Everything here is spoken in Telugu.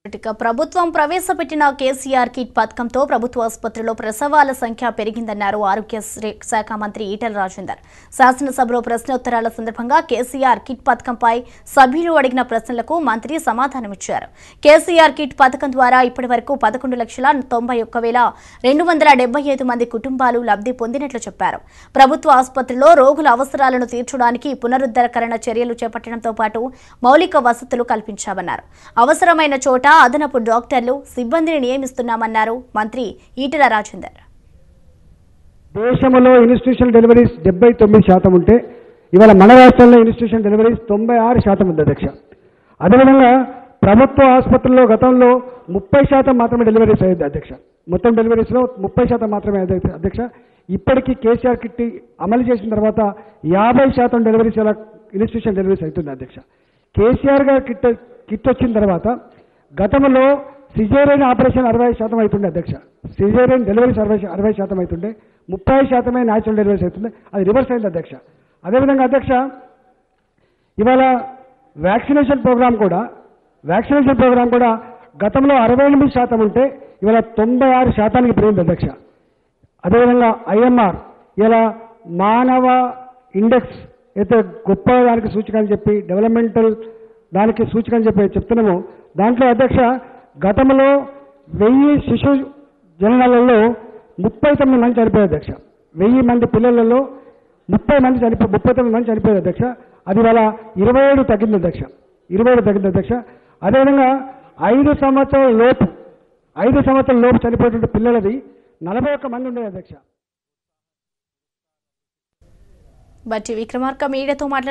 ఇక ప్రభుత్వం ప్రవేశపెట్టిన కేసీఆర్ కిట్ పథకంతో ప్రభుత్వ ఆసుపత్రిలో ప్రసవాల సంఖ్య పెరిగిందన్నారు ఆరోగ్య శ్రీ- శాఖ మంత్రి ఈటెల రాజేందర్ శాసనసభలో ప్రశ్నోత్తరాల సందర్భంగా కేసీఆర్ కిట్ పథకంపై సభ్యులు అడిగిన ప్రశ్నలకు మంత్రి సమాధానమిచ్చారు కేసీఆర్ కిట్ పథకం ద్వారా ఇప్పటి వరకు పదకొండు లక్షల తొంభై ఒక్క వేల రెండు వందల డెబ్బై ఐదు మంది కుటుంబాలు లబ్ధి పొందినట్లు చెప్పారు ప్రభుత్వ ఆసుపత్రిలో రోగుల అవసరాలను తీర్చడానికి పునరుద్ధరణ చర్యలు చేపట్టడంతో పాటు మౌలిక వసతులు కల్పించామన్నారు అవసరమైన చోట అదనపు డాక్టర్లు సిబ్బందిని నియమిస్తున్నామన్నారు మంత్రి ఈటెల రాజేందర్ దేశంలో ఇన్స్టిట్యూషన్ డెలివరీస్ డెబ్బై తొమ్మిది శాతం ఉంటే ఇవాళ మన రాష్ట్రంలో ఇన్స్టిట్యూషన్ డెలివరీస్ తొంభై ఆరు శాతం ఉంది అధ్యక్ష అదేవిధంగా ప్రభుత్వ ఆసుపత్రుల్లో గతంలో ముప్పై శాతం మాత్రమే డెలివరీస్ అయ్యింది అధ్యక్ష మొత్తం డెలివరీస్లో ముప్పై శాతం మాత్రమే అయ్యేది అధ్యక్ష ఇప్పటికీ కేసీఆర్ కిట్ అమలు చేసిన తర్వాత యాభై శాతం డెలివరీస్ ఇలా ఇన్స్టిట్యూషన్ డెలివరీస్ అవుతుంది అధ్యక్ష కేసీఆర్ గారు కిట్ కిట్ వచ్చిన తర్వాత గతంలో సిజేరియన్ ఆపరేషన్ అరవై శాతం అవుతుండే అధ్యక్ష సిజేరియన్ డెలివరీస్ అరవై శా- అరవై శాతం అవుతుండే ముప్పై శాతమే న్యాచురల్ డెలివరీస్ అవుతుంది అది రివర్స్ అయింది అధ్యక్ష అదేవిధంగా అధ్యక్ష ఇవాళ వ్యాక్సినేషన్ ప్రోగ్రామ్ కూడా వ్యాక్సినేషన్ ప్రోగ్రామ్ కూడా గతంలో అరవై ఎనిమిది శాతం ఉంటే ఇవాళ తొంభై ఆరు శాతానికి పెరిగింది అధ్యక్ష అదేవిధంగా ఐఎంఆర్ ఇలా మానవ ఇండెక్స్ అయితే గొప్ప దానికి సూచిక అని చెప్పి డెవలప్మెంటల్ దానికి సూచిక అని చెప్పి చెప్తున్నాము దాంట్లో అధ్యక్ష గతంలో వెయ్యి శిశు జననాలలో ముప్పై తొమ్మిది మంది చనిపోయారు అధ్యక్ష వెయ్యి మంది పిల్లలలో ముప్పై మంది చనిపో ముప్పై తొమ్మిది మంది చనిపోయారు అధ్యక్ష అది ఇవాళ ఇరవై ఏడు తగ్గింది అధ్యక్ష ఇరవై ఏడు తగ్గింది అధ్యక్ష అదేవిధంగా ఐదు సంవత్సరాల లోపు ఐదు సంవత్సరాల లోపు చనిపోయేటువంటి పిల్లలది నలభై ఒక్క మంది ఉండేది అధ్యక్ష బట్టి విక్రమార్క మీడియాతో మాట్లాడుతూ